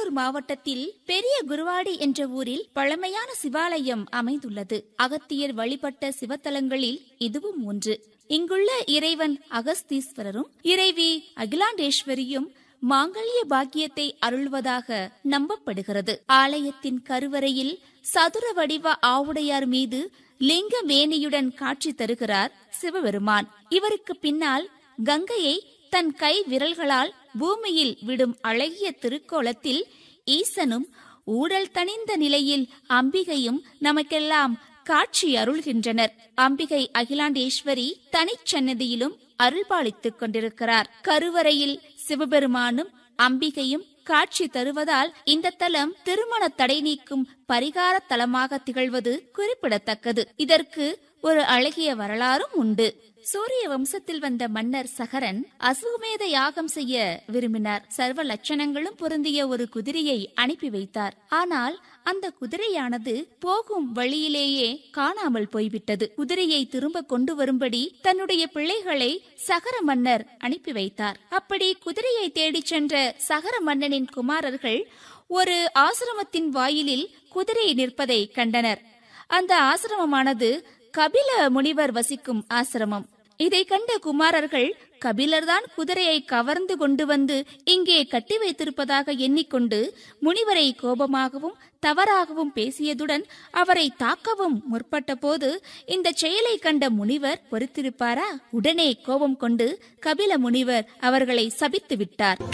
கடலூர் மாவட்டத்தில் பெரிய குருவாடி என்ற ஊரில் பழமையான சிவாலயம் அமைந்துள்ளது அகத்தியர் வழிபட்ட சிவத்தலங்களில் இதுவும் ஒன்று இங்குள்ள இறைவன் அகஸ்தீஸ்வரரும் இறைவி அகிலாண்டேஸ்வரியும் மாங்கல்ய பாக்கியத்தை அருள்வதாக நம்பப்படுகிறது ஆலயத்தின் கருவறையில் சதுர வடிவ ஆவுடையார் மீது லிங்க மேனியுடன் காட்சி தருகிறார் சிவபெருமான் இவருக்கு பின்னால் கங்கையை தன் கை விரல்களால் பூமியில் விடும் அழகிய திருக்கோலத்தில் ஈசனும் ஊடல் தணிந்த நிலையில் அம்பிகையும் நமக்கெல்லாம் காட்சி அருள்கின்றனர் அம்பிகை அகிலாண்டேஸ்வரி தனிச்சன்னதியிலும் அருள்பாலித்துக் கொண்டிருக்கிறார் கருவறையில் சிவபெருமானும் அம்பிகையும் காட்சி தருவதால் இந்த தலம் திருமண தடை நீக்கும் பரிகார தலமாக திகழ்வது குறிப்பிடத்தக்கது இதற்கு ஒரு அழகிய வரலாறும் உண்டு சூரிய வம்சத்தில் வந்த மன்னர் சகரன் அசுவமேத யாகம் செய்ய விரும்பினார் சர்வ லட்சணங்களும் பொருந்திய ஒரு குதிரையை அனுப்பி வைத்தார் ஆனால் அந்த குதிரையானது போகும் வழியிலேயே காணாமல் போய்விட்டது குதிரையை திரும்ப கொண்டு வரும்படி தன்னுடைய பிள்ளைகளை சகர மன்னர் அனுப்பி வைத்தார் அப்படி குதிரையை தேடிச் சென்ற சகர மன்னனின் குமாரர்கள் ஒரு ஆசிரமத்தின் வாயிலில் குதிரை நிற்பதை கண்டனர் அந்த ஆசிரமமானது கபில முனிவர் வசிக்கும் ஆசிரமம் இதை கண்ட குமாரர்கள் கபிலர்தான் குதிரையை கவர்ந்து கொண்டு வந்து இங்கே கட்டி வைத்திருப்பதாக எண்ணிக்கொண்டு முனிவரை கோபமாகவும் தவறாகவும் பேசியதுடன் அவரை தாக்கவும் முற்பட்ட போது இந்த செயலை கண்ட முனிவர் பொறுத்திருப்பாரா உடனே கோபம் கொண்டு கபில முனிவர் அவர்களை சபித்து விட்டார்